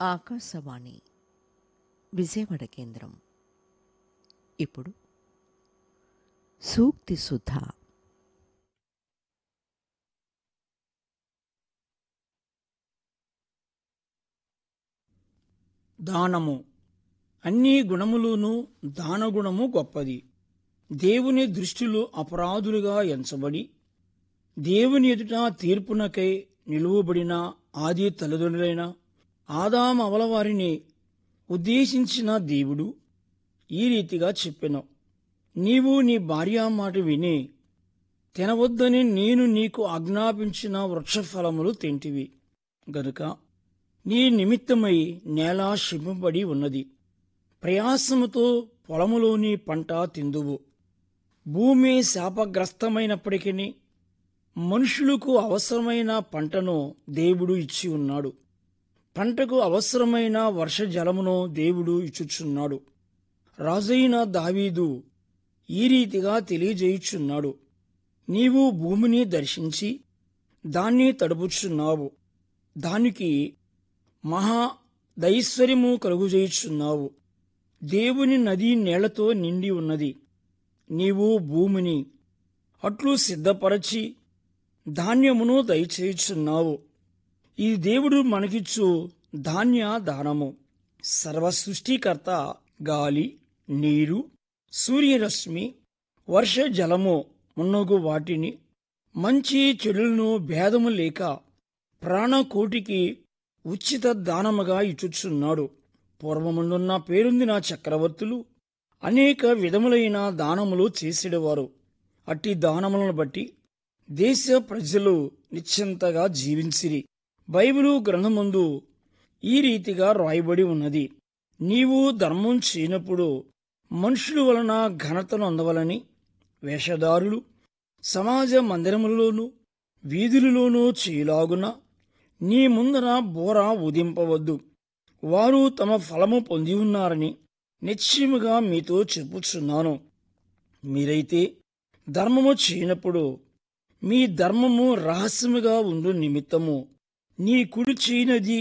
ఆకాశవాణి విజయవాడ కేంద్రం ఇప్పుడు సూక్తి సుధ దానము అన్ని గుణములును దానగుణము గొప్పది దేవుని దృష్టిలో అపరాధులుగా ఎంచబడి దేవుని ఎదుట తీర్పునకై నిలువబడిన ఆది తల్లిదండ్రులైన ఆదాం అవలవారిని ఉద్దేశించిన దేవుడు ఈ రీతిగా చెప్పెను నీవు నీ భార్య మాట విని తినవద్దని నేను నీకు ఆజ్ఞాపించిన వృక్షఫలములు తింటివి గనుక నీ నిమిత్తమై నేల శింపబడి ఉన్నది ప్రయాసముతో పొలములోని పంట తిందువు భూమి శాపగ్రస్తమైనప్పటికీ మనుషులకు అవసరమైన పంటను దేవుడు ఇచ్చి ఉన్నాడు పంటకు అవసరమైన వర్షజలమును దేవుడు ఇచ్చుచున్నాడు రాజైన దావీదు ఈ రీతిగా తెలియజేయుచున్నాడు నీవు భూమిని దర్శించి దాన్ని తడుపుచున్నావు దానికి మహా దైశ్వర్యము కలుగుజేయుచున్నావు దేవుని నది నీళ్లతో నిండి ఉన్నది నీవు భూమిని అట్లు సిద్ధపరచి ధాన్యమును దయచేయుచున్నావు ఈ దేవుడు మనకిచ్చు ధాన్య దానము సర్వ సృష్టికర్త గాలి నీరు సూర్యరశ్మి వర్ష జలము మున్నగు వాటిని మంచి చెడులను భేదము లేక ప్రాణకోటికి ఉచిత దానముగా ఇచ్చుచున్నాడు పూర్వముందున్న పేరొందిన చక్రవర్తులు అనేక విధములైన దానములు చేసేవారు అట్టి దానములను బట్టి దేశ ప్రజలు నిశ్చింతగా జీవించిరి బైబిలు గ్రంథమందు ఈ రీతిగా రాయబడి ఉన్నది నీవు ధర్మం చేయనప్పుడు మనుషుల వలన ఘనతను అందవలని వేషధారులు సమాజ మందిరములలోనూ వీధులలోనూ చేయలాగున నీ ముందర బోర ఉదింపవద్దు వారు తమ ఫలము పొంది ఉన్నారని నిశ్చయముగా మీతో చెప్పుచున్నాను మీరైతే ధర్మము చేయనప్పుడు మీ ధర్మము రహస్యముగా ఉండు నిమిత్తము నీ కుడి చేయనది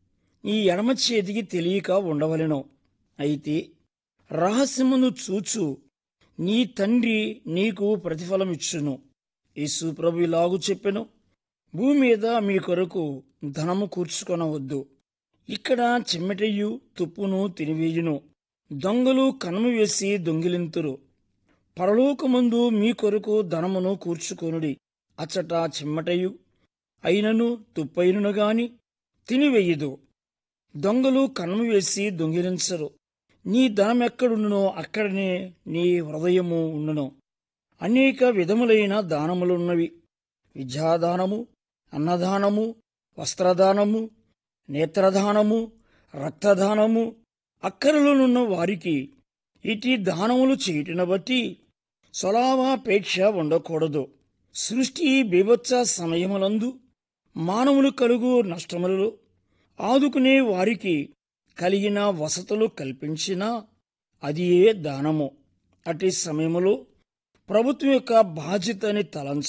నీ ఎడమ చేతికి తెలియక ఉండవలెను అయితే రహస్యమును చూచు నీ తండ్రి నీకు ప్రతిఫలమిచ్చును యేసు ప్రభు ఇలాగు చెప్పెను భూమి మీద మీ కొరకు ధనము కూర్చుకొనవద్దు ఇక్కడ చెమ్మెటయు తుప్పును తినివేయును దొంగలు కనుమ వేసి దొంగిలింతురు పరలోకమందు మీ కొరకు ధనమును కూర్చుకొనుడి అచ్చట చెమ్మటయు అయినను తుప్పైనను గాని తినివేయదు దొంగలు కనుమ వేసి దొంగిలించరు నీ ధనం ఎక్కడుండునో అక్కడనే నీ హృదయము ఉండును అనేక విధములైన దానములున్నవి విద్యాదానము అన్నదానము వస్త్రదానము నేత్రదానము రక్తదానము అక్కరలోనున్న వారికి ఇటీ దానములు చేయుటను బట్టి స్వలాభాపేక్ష ఉండకూడదు సృష్టి బీభత్స సమయములందు మానవులు కలుగు నష్టములలో ఆదుకునే వారికి కలిగిన వసతులు కల్పించినా అది ఏ దానము అట్టి సమయములో ప్రభుత్వం యొక్క బాధ్యతని తలంచ